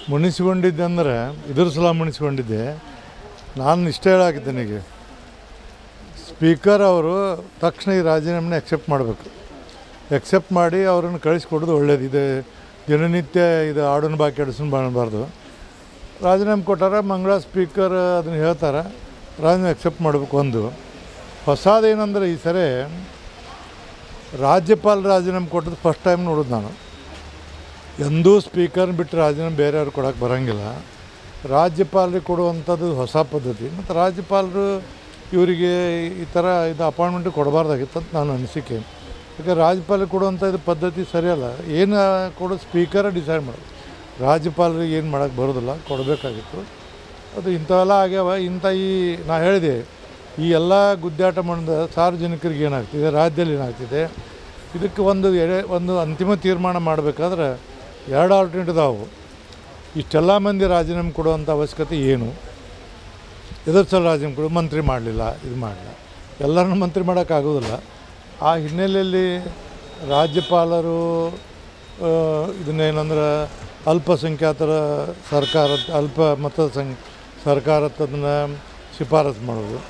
ಮುನಿಸ್ಕೊಂಡಿದ್ದೆ ಅಂದರೆ ಇದ್ರ ಸಲ ಮುನಿಸ್ಕೊಂಡಿದ್ದೆ ನಾನು ಇಷ್ಟ ಹೇಳಾಕಿದ್ದೇನೆ ಈಗ ಸ್ಪೀಕರ್ ಅವರು ತಕ್ಷಣ ಈ ರಾಜೀನಾಮೆನ ಎಕ್ಸೆಪ್ಟ್ ಮಾಡಬೇಕು ಎಕ್ಸೆಪ್ಟ್ ಮಾಡಿ ಅವರನ್ನು ಕಳಿಸ್ಕೊಡೋದು ಒಳ್ಳೇದು ಇದು ದಿನನಿತ್ಯ ಇದು ಆಡೋನ್ ಬಾಕಿ ಆಡಿಸೋನ್ ಮಾಡಬಾರ್ದು ರಾಜೀನಾಮೆ ಕೊಟ್ಟಾರ ಮಂಗಳ ಸ್ಪೀಕರ್ ಅದನ್ನು ಹೇಳ್ತಾರೆ ರಾಜೀನಾಮೆ ಎಕ್ಸೆಪ್ಟ್ ಮಾಡಬೇಕು ಒಂದು ಹೊಸದೇನೆಂದ್ರೆ ಈ ಸರಿ ರಾಜ್ಯಪಾಲ ರಾಜೀನಾಮೆ ಕೊಟ್ಟದ್ದು ಫಸ್ಟ್ ಟೈಮ್ ನೋಡೋದು ನಾನು ಎಂದೂ ಸ್ಪೀಕರ್ ಬಿಟ್ಟು ರಾಜೀನಾಮೆ ಬೇರೆಯವ್ರು ಕೊಡೋಕೆ ಬರೋಂಗಿಲ್ಲ ರಾಜ್ಯಪಾಲರಿಗೆ ಕೊಡುವಂಥದ್ದು ಹೊಸ ಪದ್ಧತಿ ಮತ್ತು ರಾಜ್ಯಪಾಲರು ಇವರಿಗೆ ಈ ಥರ ಇದು ಅಪಾಯಿಂಟ್ಮೆಂಟ್ ಕೊಡಬಾರ್ದಾಗಿತ್ತು ಅಂತ ನಾನು ಅನಿಸಿಕೆ ಯಾಕೆ ರಾಜ್ಯಪಾಲರಿಗೆ ಕೊಡುವಂಥ ಇದು ಪದ್ಧತಿ ಸರಿಯಲ್ಲ ಏನು ಕೊಡೋ ಸ್ಪೀಕರ ಡಿಸೈಡ್ ಮಾಡೋದು ರಾಜ್ಯಪಾಲರಿಗೆ ಏನು ಮಾಡೋಕ್ಕೆ ಬರೋದಿಲ್ಲ ಕೊಡಬೇಕಾಗಿತ್ತು ಅದು ಇಂಥವೆಲ್ಲ ಆಗ್ಯಾವ ಇಂಥ ಈ ನಾ ಹೇಳಿದೆ ಈ ಎಲ್ಲ ಗುದ್ದಾಟ ಮಾಡಿದ ಸಾರ್ವಜನಿಕರಿಗೆ ಏನಾಗ್ತಿದೆ ರಾಜ್ಯದಲ್ಲಿ ಏನಾಗ್ತಿದೆ ಇದಕ್ಕೆ ಒಂದು ಎಡೆ ಒಂದು ಅಂತಿಮ ತೀರ್ಮಾನ ಮಾಡಬೇಕಾದ್ರೆ ಎರಡು ಆಲ್ಟರ್ನೇಟಿವ್ ಅದಾವು ಇಷ್ಟೆಲ್ಲ ಮಂದಿ ರಾಜೀನಾಮೆ ಕೊಡುವಂಥ ಅವಶ್ಯಕತೆ ಏನು ಎದುರು ಸಲ ರಾಜೀನಾಮೆ ಕೊಡು ಮಂತ್ರಿ ಮಾಡಲಿಲ್ಲ ಇದು ಮಾಡಲಿಲ್ಲ ಎಲ್ಲರನ್ನೂ ಮಂತ್ರಿ ಮಾಡೋಕ್ಕಾಗೋದಿಲ್ಲ ಆ ಹಿನ್ನೆಲೆಯಲ್ಲಿ ರಾಜ್ಯಪಾಲರು ಆ, ಇದನ್ನೇನಂದ್ರೆ ಅಲ್ಪಸಂಖ್ಯಾತರ ಸರ್ಕಾರ ಅಲ್ಪ ಮತ ಸಂ ಸರ್ಕಾರಕ್ಕೆ ಅದನ್ನು ಶಿಫಾರಸು ಮಾಡೋದು